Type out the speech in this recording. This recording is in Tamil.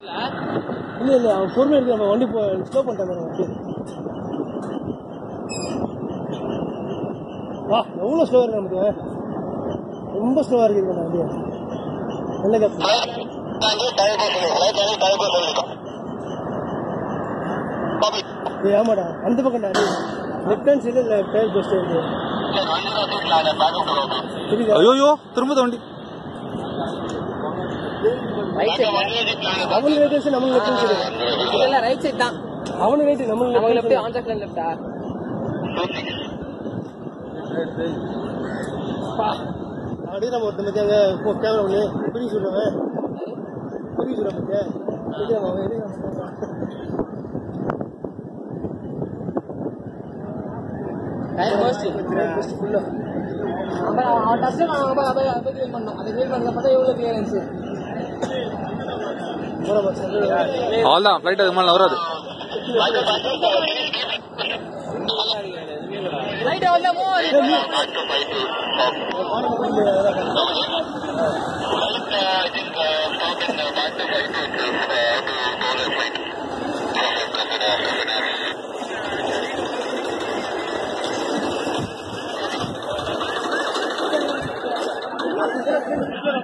இல்ல இல்ல அவன் பொறுமை இருக்கு நம்ம வண்டி ஸ்லோ பண்ணிட்டாங்க வண்டி வா எவ்வளோ ஸ்லோவாக இருக்கு நமக்கு ரொம்ப ஸ்லோவாக இருக்கு இந்த வண்டி நல்ல கேப் ஏய் ஆமாடா அந்த பக்கம் லெஃப்ட் ஹேண்ட் சைடு இல்லை டயர் பெஸ்ட் இருக்கு தெரியுதா ஐயோ திரும்ப வண்டி ரைட் சைடு அவனுக்கு ரைட் சைடு நம்மளுக்கு லெஃப்ட் சைடு இல்ல ரைட் சைடு தான் அவனுக்கு ரைட் நம்மளுக்கு நமக்கு லெஃப்ட் லெஃப்ட் ஆன் ஜாக்ல லெஃப்டா அப்படியே நம்ம ஒருத்தன் பத்தி அங்க கேமரா ஒண்ணு பிடி சொல்றவன் பிடி சொல்ற பத்தியா எடுக்கலாம் அவன் எடுக்கலாம் டைம் மோஸ்ட் ஃபுல்லா அப்ப அவன் டச் அவன் அப்ப அப்ப அப்ப கிளியர் பண்ணோம் அதை கிளியர் பண்ணத பார்த்தா எவ்வளவு கிளியரன்ஸ் அவ்வளோதான் ஃப்ளைட் அதுக்கு மேலே வராது ரைட் வந்தா மூவ் ஆ